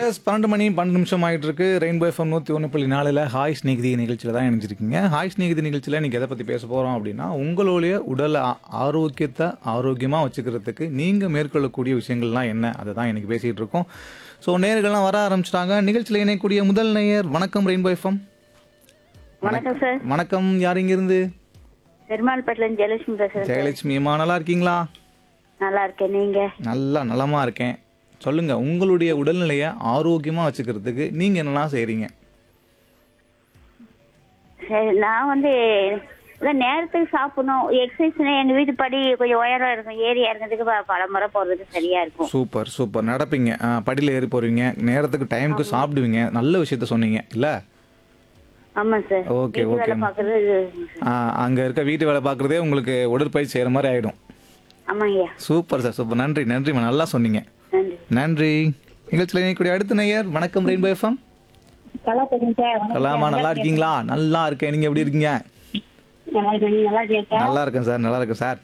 S பன்னெண்டு மணி பன்னெண்டு நிமிஷம் ஆகிட்டு இருக்கு ரெயின்போ எஃப்எம் நூற்றி ஒன்று புள்ளி நாலில் ஹாய் ஸ்நேகிதி நிகழ்ச்சியில் தான் இணைஞ்சிருக்கீங்க ஹாய் ஸ்நேகிதி நிகழ்ச்சியில் இன்றைக்கி எதை பற்றி பேச போகிறோம் அப்படின்னா உங்களுடைய உடல் ஆ- ஆரோக்கியத்தை ஆரோக்கியமாக வச்சுக்கிறதுக்கு நீங்கள் மேற்கொள்ளக்கூடிய விஷயங்கள்லாம் என்ன அதை தான் இன்றைக்கி பேசிகிட்டு இருக்கோம் ஸோ நேர்கள்லாம் வர ஆரம்பிச்சிட்டாங்க நிகழ்ச்சியில் இணையக்கூடிய முதல் நேயர் வணக்கம் ரெயின்போ எஃப்எம் வணக்கம் சார் வணக்கம் யார் இங்கிருந்து பெருமாள்பேட்டில ஜெயலட்சுமி பேசுறேன் சார். ஜெயலட்சுமி அம்மா நல்லா இருக்கீங்களா நல்லா இருக்கேன் நீங்க நல்லா நலமாக இருக்கேன் சொல்லுங்கள் உங்களுடைய உடல்நிலையை ஆரோக்கியமாக வச்சுக்கிறதுக்கு நீங்கள் என்னெல்லாம் செய்கிறீங்க சரி நான் வந்து இதான் நேரத்துக்கு சாப்பிடணும் எக்ஸசைஸ்னா எங்க வீட்டு படி கொஞ்சம் உயரம் இருக்கும் ஏறி இறங்கிறதுக்கு ப- பல முறை போறதுக்கு சரியா இருக்கும் சூப்பர் சூப்பர் நடப்பீங்க ஆ, படியில் ஏறி போறீங்க நேரத்துக்கு டைமுக்கு சாப்பிடுவீங்க நல்ல விஷயத்த சொன்னீங்க இல்லை ஆமா சார் ஓகே, வீட்டு வேலை ஓகேம்மா. பாக்குறது அங்கே இருக்க வீட்டு வேலை பார்க்குறதே உங்களுக்கு உடற்பயிற்சி செய்கிற மாதிரி ஆகிடும் ஆமாங்கய்யா சூப்பர் சார் சூப்பர் நன்றி நன்றிம்மா நல்லா சொன்னீங்க நன்றி நன்றி நிகழ்ச்சியில் இணையக்கூடிய அடுத்த நேயர் வணக்கம் ரெயின்போ எஃப்எம் நல்லா தெரியும் சார் கலாமா நல்லா இருக்கீங்களா நல்லா இருக்கேன் நீங்கள் எப்படி இருக்கீங்க நல்லா இருக்கேன் நல்லா இருக்கேன் நல்லா இருக்கேன் சார் நல்லா இருக்கேன் சார்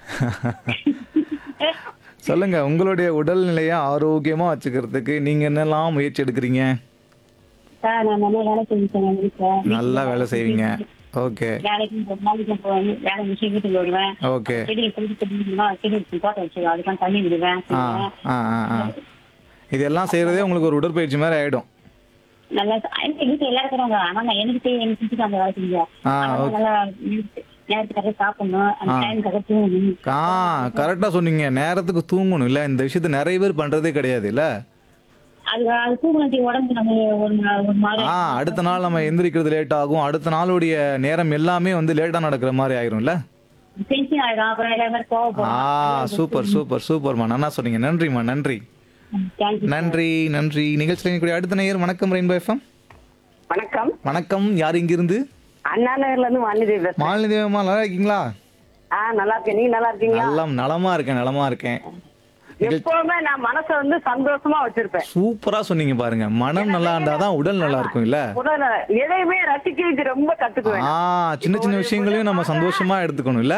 சொல்லுங்க உங்களுடைய உடல்நிலையை ஆரோக்கியமா வச்சுக்கிறதுக்கு நீங்க என்னெல்லாம் முயற்சி எடுக்கிறீங்க சார் நான் நல்லா வேலை செஞ்சேன் வீட்டுல நல்லா வேலை செய்வீங்க ஓகே வேலைக்கு ஒரு நாளைக்கு போவேன் வேலை முடிச்சு வீட்டுக்கு வருவேன் ஓகே செடி செடி செடி தோட்டம் வச்சிருக்கேன் அதுக்கான தண்ணி விடுவேன் ஆ ஆ ஆ ஆ இதெல்லாம் செய்யறதே உங்களுக்கு ஒரு உடற்பயிற்சி மாதிரி ஆயிடும் நல்லா எங்க வீட்டுல எல்லாம் இருக்கிறாங்க ஆனா நான் எனக்கு தெரியும் எனக்கு செஞ்சு அந்த வேலை செஞ்சேன் ஆ ஆனா ஓகே நல்லா நேரத்து- நேரத்துக்காக சாப்பிடணும் அந்த ஆ. டைமுக்காக தூங்கணும் ஆ கரெக்டாக சொன்னீங்க நேரத்துக்கு தூங்கணும் இல்லை இந்த விஷயத்த நிறைய பேர் பண்ணுறதே கிடையாது இல்லை அது அது தூங்கணும் உடம்பு நம்ம ஒரு நா- ஒரு மாதிரி ஆ அடுத்த நாள் நம்ம எந்திரிக்கிறது லேட் ஆகும் அடுத்த நாளுடைய நேரம் எல்லாமே வந்து லேட்டாக நடக்கிற மாதிரி ஆயிரும்ல டென்ஷன் ஆயிடும் அப்புறம் எல்லா மாதிரி கோவப்படும் ஆ சூப்பர் சூப்பர் சூப்பர்மா நல்லா சொன்னீங்க நன்றிம்மா நன்றி தேங்க்யூ நன்றி நன்றி நிகழ்ச்சியில் கூடிய அடுத்த நேயர் வணக்கம் ரெயின்போ எஃப்எம் வணக்கம் வணக்கம் யார் இங்கிருந்து அண்ணா நகர்ல இருந்து வாணிதேவி பேசுறேன் மாலினி தேவம்மா நல்லா இருக்கீங்களா ஆ நல்லா இருக்கேன் நீங்க நல்லா இருக்கீங்களா நலம் நலமா இருக்கேன் நலமா இருக்கேன் எப்பவுமே நான் மனசை வந்து சந்தோஷமா வச்சிருப்பேன் சூப்பரா சொன்னீங்க பாருங்க மனம் நல்லா இருந்தாதான் உடல் நல்லா இருக்கும் இல்ல முதல்ல எதையுமே ரசிக்கிறது ரொம்ப கத்துக்குவேன் ஆ சின்ன சின்ன விஷயங்களையும் நம்ம சந்தோஷமா எடுத்துக்கணும் இல்ல